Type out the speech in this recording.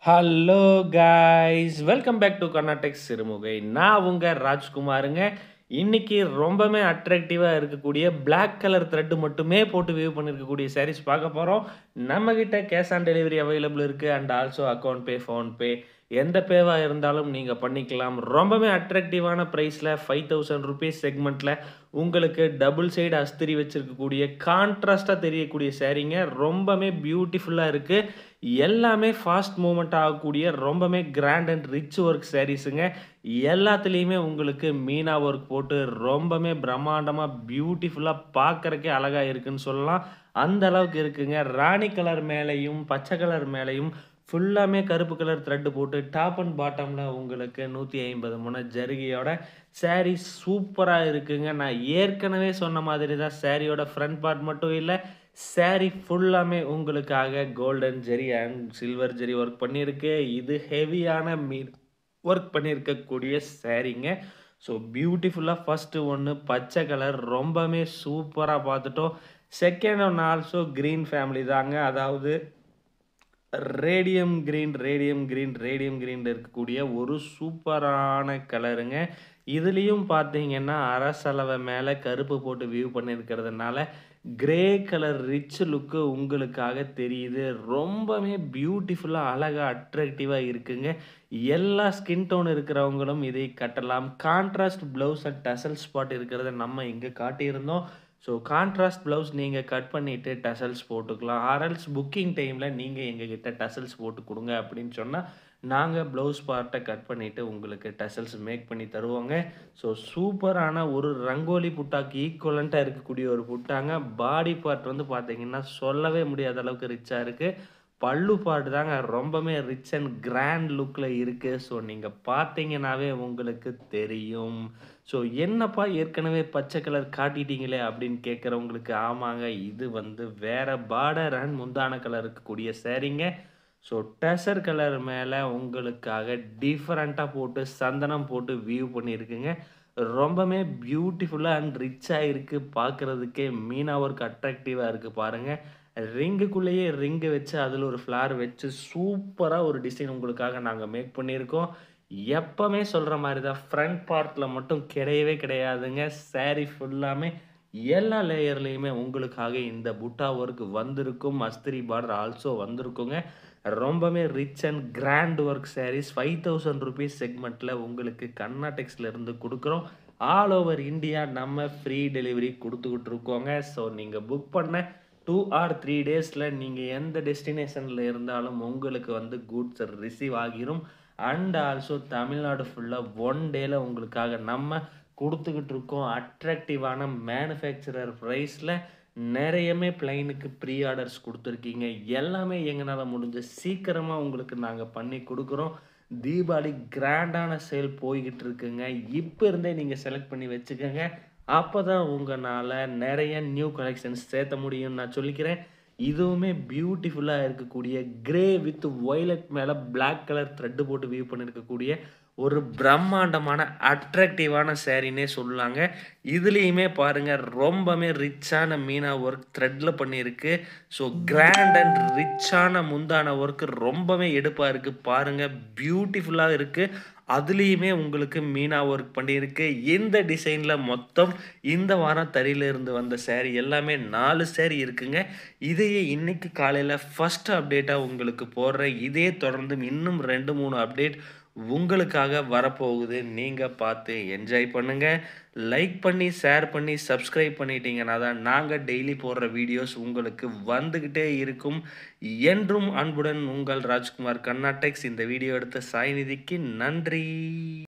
hello guys welcome back to Karnatec Sirumugai நான் உங்கள் ராஜ்குமாருங்க இன்னைக்கு ரொம்பவே அட்ராக்டிவாக இருக்கக்கூடிய Black கலர் த்ரெட்டு மட்டுமே போட்டு வியூ பண்ணியிருக்கக்கூடிய sarees பார்க்க போகிறோம் நம்மக்கிட்ட கேஷ் ஆன் டெலிவரி அவைலபிள் இருக்குது and also account pay PhonePe எந்த பேவாக இருந்தாலும் நீங்கள் பண்ணிக்கலாம் ரொம்பவே அட்ராக்டிவான ப்ரைஸில் ஃபைவ் தௌசண்ட் ருபீஸ் செக்மெண்ட்டில் உங்களுக்கு டபுள் சைடு அஸ்திரி வச்சுருக்கக்கூடிய கான்ட்ராஸ்டாக தெரியக்கூடிய சாரீங்க ரொம்பவே பியூட்டிஃபுல்லாக இருக்குது எல்லாமே ஃபாஸ்ட் மூமெண்ட் ஆகக்கூடிய ரொம்பவே கிராண்ட் அண்ட் ரிச் ஒர்க் சாரீஸுங்க எல்லாத்துலேயுமே உங்களுக்கு மீனா ஒர்க் போட்டு ரொம்பவே பிரம்மாண்டமாக பியூட்டிஃபுல்லாக பார்க்கறக்கே அழகாக இருக்குன்னு சொல்லலாம் அந்த அளவுக்கு இருக்குங்க ராணி கலர் மேலேயும் பச்சை கலர் மேலேயும் ஃபுல்லாமே கருப்பு கலர் த்ரெட்டு போட்டு டாப் அண்ட் பாட்டமில் உங்களுக்கு நூற்றி ஐம்பது முனை ஜருகியோட saree சூப்பராக இருக்குங்க நான் ஏற்கனவே சொன்ன மாதிரி தான் சாரியோட ஃப்ரண்ட் பார்ட் மட்டும் இல்லை saree ஃபுல்லாமே உங்களுக்காக golden zari and silver zari work பண்ணியிருக்கு இது ஹெவியான மீ ஒர்க் பண்ணியிருக்கக்கூடிய சாரீங்க ஸோ பியூட்டிஃபுல்லாக ஃபஸ்ட்டு ஒன்று பச்சை கலர் ரொம்பவே சூப்பராக பார்த்துட்டோம் second one also green family தாங்க அதாவது radium green radium green radium கிரீனில் இருக்கக்கூடிய ஒரு சூப்பரான கலருங்க இதுலேயும் பார்த்தீங்கன்னா அரசளவை மேலே கருப்பு போட்டு வியூ பண்ணியிருக்கிறதுனால கிரே கலர் ரிச் லுக்கு உங்களுக்காக தெரியுது ரொம்பவே பியூட்டிஃபுல்லாக அழகாக அட்ராக்டிவாக இருக்குங்க எல்லா ஸ்கின் டோன் இருக்கிறவங்களும் இதை கட்டலாம் contrast blouse and tassel spot இருக்கிறத நம்ம இங்கே காட்டியிருந்தோம் ஸோ கான்ட்ராஸ்ட் ப்ளவுஸ் நீங்கள் கட் பண்ணிவிட்டு டசல்ஸ் போட்டுக்கலாம் ஆர்எல்ஸ் புக்கிங் டைமில் நீங்கள் எங்ககிட்ட டசல்ஸ் போட்டு கொடுங்க அப்படின்னு சொன்னால் நாங்கள் ப்ளவுஸ் பார்ட்டை கட் பண்ணிவிட்டு உங்களுக்கு டசல்ஸ் மேக் பண்ணி தருவோங்க ஸோ சூப்பரான ஒரு ரங்கோலி புட்டாக்கு ஈக்குவலண்ட்டாக இருக்கக்கூடிய ஒரு புட்டாங்க பாடி பார்ட் வந்து பார்த்தீங்கன்னா சொல்லவே முடியாத அளவுக்கு ரிச்சாக இருக்குது பல்லு பாட்டு தாங்க ரொம்பவே ரிச் அண்ட் கிராண்ட் லுக்கில் இருக்குது ஸோ நீங்கள் பார்த்தீங்கன்னாவே உங்களுக்கு தெரியும் ஸோ என்னப்பா ஏற்கனவே பச்சை கலர் காட்டிட்டீங்களே அப்படின்னு கேட்குறவங்களுக்கு ஆமாங்க இது வந்து வேற பார்டர் அண்ட் முந்தான கலர் இருக்கக்கூடிய சரிங்க ஸோ டெசர் கலர் மேலே உங்களுக்காக டிஃப்ரெண்ட்டாக போட்டு சந்தனம் போட்டு வியூ பண்ணியிருக்குங்க ரொம்பவே பியூட்டிஃபுல்லாக அண்ட் ரிச்சாக இருக்குது பார்க்குறதுக்கே மீனா ஒர்க் அட்ராக்டிவாக இருக்குது பாருங்கள் ரிங்குக்குள்ளேயே ரிங்கு வச்சு அதில் ஒரு ஃப்ளார் வச்சு சூப்பராக ஒரு டிசைன் உங்களுக்காக நாங்கள் மேக் பண்ணியிருக்கோம் எப்பவுமே சொல்கிற மாதிரி தான் ஃப்ரண்ட் பார்ட்டில் மட்டும் கிடையவே கிடையாதுங்க saree ஃபுல்லாமே எல்லா லேயர்லேயுமே உங்களுக்காக இந்த புட்டா ஒர்க் வந்திருக்கும் அஸ்திரி பார்டர் ஆல்சோ வந்திருக்குங்க ரொம்பவே rich and grand work sarees five thousand rupees செக்மெண்ட்டில் உங்களுக்கு கர்நாடெக்ஸ்ல இருந்து கொடுக்குறோம் ஆல் ஓவர் இந்தியா நம்ம ஃப்ரீ டெலிவரி கொடுத்துக்கிட்டு இருக்கோங்க ஸோ நீங்கள் புக் பண்ண டூ ஆர் த்ரீ டேஸில் நீங்கள் எந்த டெஸ்டினேஷனில் இருந்தாலும் உங்களுக்கு வந்து கூட்ஸ் ரிசீவ் ஆகிரும் அண்ட் ஆல்சோ தமிழ்நாடு ஃபுல்லாக ஒன் டேல உங்களுக்காக நம்ம கொடுத்துக்கிட்டு இருக்கோம் அட்ராக்டிவான மேனுஃபேக்சரர் ப்ரைஸில் நிறையமே பிளைனுக்கு ப்ரீ ஆர்டர்ஸ் கொடுத்துருக்கீங்க எல்லாமே எங்களால் முடிஞ்ச சீக்கிரமாக உங்களுக்கு நாங்கள் பண்ணி கொடுக்குறோம் தீபாவளி கிராண்டான சேல் போய்கிட்டு இருக்குங்க இப்போ இருந்தே நீங்கள் செலக்ட் பண்ணி வச்சுக்கோங்க அப்போ தான் உங்களால் நிறைய நியூ கலெக்ஷன்ஸ் சேர்த்த முடியும்னு நான் சொல்லிக்கிறேன் இதுவுமே பியூட்டிஃபுல்லாக இருக்கக்கூடிய கிரே வித் ஒய்லட் மேலே Black கலர் த்ரெட்டு போட்டு வியூ பண்ணியிருக்கக்கூடிய ஒரு பிரம்மாண்டமான அட்ராக்டிவான சாரின்னே சொல்லலாங்க இதுலேயுமே பாருங்கள் ரொம்பவே ரிச்சான மீனா ஒர்க் த்ரெட்டில் பண்ணியிருக்கு ஸோ கிராண்ட் அண்ட் ரிச்சான முந்தான ஒர்க் ரொம்பவே எடுப்பாக இருக்குது பாருங்கள் பியூட்டிஃபுல்லாக இருக்குது அதுலேயுமே உங்களுக்கு மீனா ஒர்க் பண்ணியிருக்கு இந்த டிசைனில் மொத்தம் இந்த வாரம் தறியிலிருந்து வந்த saree எல்லாமே நாலு saree இருக்குங்க இதையே இன்னைக்கு காலையில் ஃபஸ்ட் அப்டேட்டாக உங்களுக்கு போடுறேன் இதே தொடர்ந்து இன்னும் ரெண்டு மூணு அப்டேட் உங்களுக்காக வரப்போகுது நீங்கள் பார்த்து என்ஜாய் பண்ணுங்கள் லைக் பண்ணி ஷேர் பண்ணி சப்ஸ்கிரைப் பண்ணிட்டீங்கன்னா தான் நாங்கள் டெய்லி போடுற வீடியோஸ் உங்களுக்கு வந்துக்கிட்டே இருக்கும் என்றும் அன்புடன் உங்கள் ராஜ்குமார் கர்நாடெக்ஸ் இந்த வீடியோ எடுத்த சாய்நிதிக்கு நன்றி